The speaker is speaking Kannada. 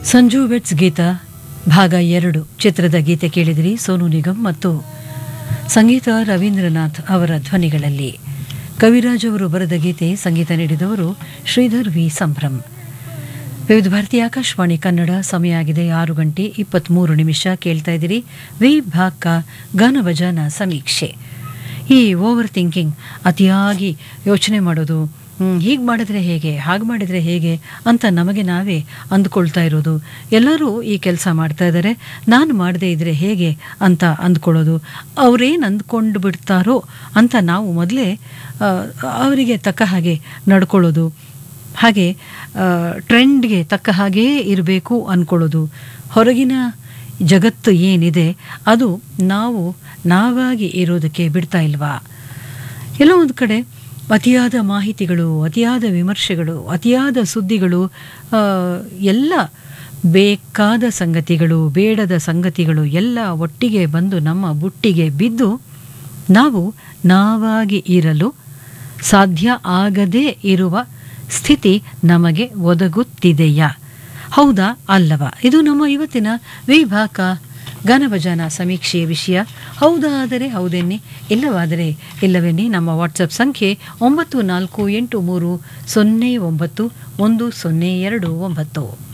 ಸಂಜು ವೆಟ್ಸ್ ಗೀತ ಭಾಗ ಎರಡು ಚಿತ್ರದ ಗೀತೆ ಕೇಳಿದಿರಿ ಸೋನು ನಿಗಮ್ ಮತ್ತು ಸಂಗೀತ ರವೀಂದ್ರನಾಥ್ ಅವರ ಧ್ವನಿಗಳಲ್ಲಿ ಕವಿರಾಜ್ ಅವರು ಬರೆದ ಗೀತೆ ಸಂಗೀತ ನೀಡಿದವರು ಶ್ರೀಧರ್ ವಿ ಸಂಭ್ರಮ್ ವಿವಿಧ ಭಾರತಿ ಆಕಾಶವಾಣಿ ಕನ್ನಡ ಸಮಯ ಆಗಿದೆ ಆರು ಗಂಟೆ ಇಪ್ಪತ್ತ್ಮೂರು ನಿಮಿಷ ಕೇಳ್ತಾ ಇದ್ದೀರಿ ವಿ ಭಾಕ ಗಾನಭಜಾನ ಸಮೀಕ್ಷೆ ಈ ಓವರ್ ಥಿಂಕಿಂಗ್ ಅತಿಯಾಗಿ ಯೋಚನೆ ಮಾಡೋದು ಹೀಗೆ ಮಾಡಿದ್ರೆ ಹೇಗೆ ಹಾಗೆ ಮಾಡಿದರೆ ಹೇಗೆ ಅಂತ ನಮಗೆ ನಾವೇ ಅಂದ್ಕೊಳ್ತಾ ಇರೋದು ಎಲ್ಲರೂ ಈ ಕೆಲಸ ಮಾಡ್ತಾ ಇದ್ದಾರೆ ನಾನು ಮಾಡದೇ ಇದ್ದರೆ ಹೇಗೆ ಅಂತ ಅಂದ್ಕೊಳ್ಳೋದು ಅವರೇನು ಅಂದ್ಕೊಂಡು ಬಿಡ್ತಾರೋ ಅಂತ ನಾವು ಮೊದಲೇ ಅವರಿಗೆ ತಕ್ಕ ಹಾಗೆ ನಡ್ಕೊಳ್ಳೋದು ಹಾಗೆ ಟ್ರೆಂಡ್ಗೆ ತಕ್ಕ ಹಾಗೇ ಇರಬೇಕು ಅಂದ್ಕೊಳ್ಳೋದು ಹೊರಗಿನ ಜಗತ್ತು ಏನಿದೆ ಅದು ನಾವು ನಾವಾಗಿ ಇರೋದಕ್ಕೆ ಬಿಡ್ತಾ ಇಲ್ವಾ ಎಲ್ಲೋ ಒಂದು ಕಡೆ ಅತಿಯಾದ ಮಾಹಿತಿಗಳು ಅತಿಯಾದ ವಿಮರ್ಶೆಗಳು ಅತಿಯಾದ ಸುದ್ದಿಗಳು ಎಲ್ಲ ಬೇಕಾದ ಸಂಗತಿಗಳು ಬೇಡದ ಸಂಗತಿಗಳು ಎಲ್ಲ ಒಟ್ಟಿಗೆ ಬಂದು ನಮ್ಮ ಬುಟ್ಟಿಗೆ ಬಿದ್ದು ನಾವು ನಾವಾಗಿ ಇರಲು ಸಾಧ್ಯ ಆಗದೇ ಇರುವ ಸ್ಥಿತಿ ನಮಗೆ ಒದಗುತ್ತಿದೆಯಾ ಹೌದಾ ಅಲ್ಲವಾ ಇದು ನಮ್ಮ ಇವತ್ತಿನ ವಿಭಾಗ ಗಾನಭಜಾನ ಸಮೀಕ್ಷೆಯ ವಿಷಯ ಹೌದಾದರೆ ಹೌದೆನ್ನಿ ಇಲ್ಲವಾದರೆ ಇಲ್ಲವೆನ್ನಿ ನಮ್ಮ ವಾಟ್ಸಪ್ ಸಂಖ್ಯೆ ಒಂಬತ್ತು ನಾಲ್ಕು ಎಂಟು ಮೂರು ಸೊನ್ನೆ ಒಂಬತ್ತು ಒಂದು ಸೊನ್ನೆ ಎರಡು ಒಂಬತ್ತು